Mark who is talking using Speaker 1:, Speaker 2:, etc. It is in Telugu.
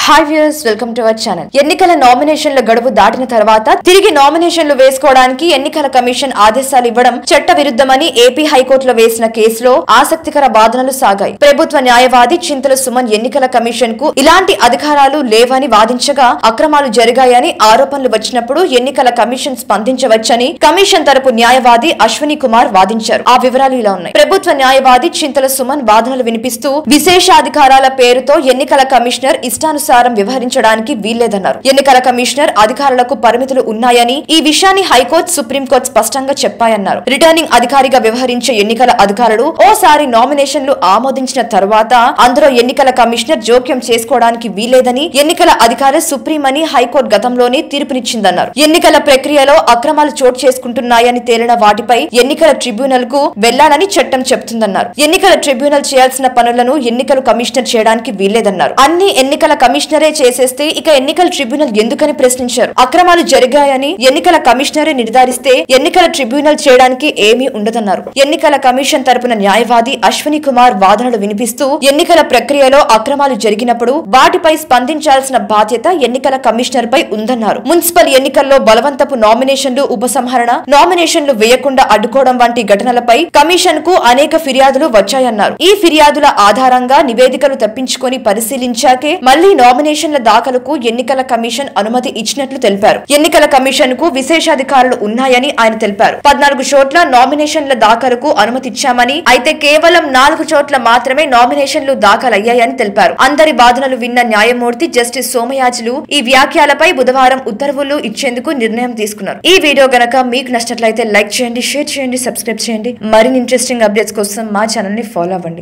Speaker 1: hi viewers welcome to our channel ఎన్నికల నామినేషన్ల గడువు దాటిన తర్వాత తిరిగి నామినేషన్లు వేసుకోవడానికి ఎన్నికల కమిషన్ ఆదేశాలు ఇవ్వడం చట్ట విరుద్ధమని ఏపీ హైకోర్టులో వేసిన కేసులో ఆసక్తికర వాదనలు సాగాయి ప్రభుత్వ న్యాయవాది చింతల సుమన్ ఎన్నికల కమిషన్ కు ఇలాంటి అధికారాలు లేవని వాదించగా అక్రమాలు జరిగాయని ఆరోపణలు వచ్చినప్పుడు ఎన్నికల కమిషన్ స్పందించవచ్చని కమిషన్ తరపు న్యాయవాది అశ్విని కుమార్ వాదించారు ఆ వివరాలు ఇలా ఉన్నాయి ప్రభుత్వ న్యాయవాది చింతల సుమన్ వాదనలు వినిపిస్తూ విశేషాధికారాల పేరుతో ఎన్నికల కమిషనర్ ఇష్టానుసారం వ్యవహరించడానికి వీల్లేదన్నారు ఎన్నికల కమిషనర్ అధికారులకు పరిమితులు ఉన్నాయని ఈ విషయాన్ని హైకోర్టు సుప్రీంకోర్టు స్పష్టంగా చెప్పాయన్నారు రిటర్నింగ్ అధికారిగా వ్యవహరించే ఎన్నికల అధికారులు ఓసారి నామినేషన్లు ఆమోదించిన తరువాత అందులో ఎన్నికల కమిషనర్ జోక్యం చేసుకోవడానికి వీల్లేదని ఎన్నికల అధికారి సుప్రీం అని హైకోర్టు గతంలోనే తీర్పునిచ్చిందన్నారు ఎన్నికల ప్రక్రియలో అక్రమాలు చోటు చేసుకుంటున్నాయని తేలిన వాటిపై ఎన్నికల ట్రిబ్యునల్ కు వెళ్లాలని చట్టం చెబుతుందన్నారు ఎన్నికల ట్రిబ్యునల్ చేయాల్సిన పనులను ఎన్నికల కమిషనర్ చేయడానికి వీల్లేదన్నారు అన్ని ఎన్నికల కమిషనరే చేసేస్తే ఇక ఎన్నికల ట్రిబ్యునల్ ఎందుకని ప్రశ్నించారు అక్రమాలు జరిగాయని ఎన్నికల కమిషనరే నిర్ధారిస్తే ఎన్నికల ట్రిబ్యునల్ చేయడానికి ఏమీ ఉండదన్నారు ఎన్నికల కమిషన్ తరపున న్యాయవాది అశ్విని కుమార్ వాదనలు వినిపిస్తూ ఎన్నికల ప్రక్రియలో అక్రమాలు జరిగినప్పుడు వాటిపై స్పందించాల్సిన బాధ్యత ఎన్నికల కమిషనర్ పై ఉందన్నారు మున్సిపల్ ఎన్నికల్లో బలవంతపు నామినేషన్లు ఉపసంహరణ నామినేషన్లు వేయకుండా అడ్డుకోవడం వంటి ఘటనలపై కమిషన్ కు అనేక ఫిర్యాదులు వచ్చాయన్నారు ఈ ఫిర్యాదుల ఆధారంగా నివేదికలు తప్పించుకొని పరిశీలించాకే మళ్లీ నామినేషన్ల దాఖలుకు ఎన్నికల కమిషన్ అనుమతి ఇచ్చినట్లు తెలిపారు ఎన్నికల కమిషన్ కు విశేషాధికారులు ఉన్నాయని ఆయన తెలిపారు పద్నాలుగు చోట్ల నామినేషన్ల దాఖలుకు అనుమతి ఇచ్చామని అయితే కేవలం నాలుగు చోట్ల మాత్రమే నామినేషన్లు దాఖలయ్యాయని తెలిపారు అందరి వాదనలు విన్న న్యాయమూర్తి జస్టిస్ సోమయాజులు ఈ వ్యాఖ్యలపై బుధవారం ఉత్తర్వులు ఇచ్చేందుకు నిర్ణయం తీసుకున్నారు ఈ వీడియో గనక మీకు నచ్చినట్లయితే లైక్ చేయండి షేర్ చేయండి సబ్స్క్రైబ్ చేయండి మరిన్ని ఇంట్రెస్టింగ్ అప్డేట్స్ కోసం మా ఛానల్ ని ఫాలో అవ్వండి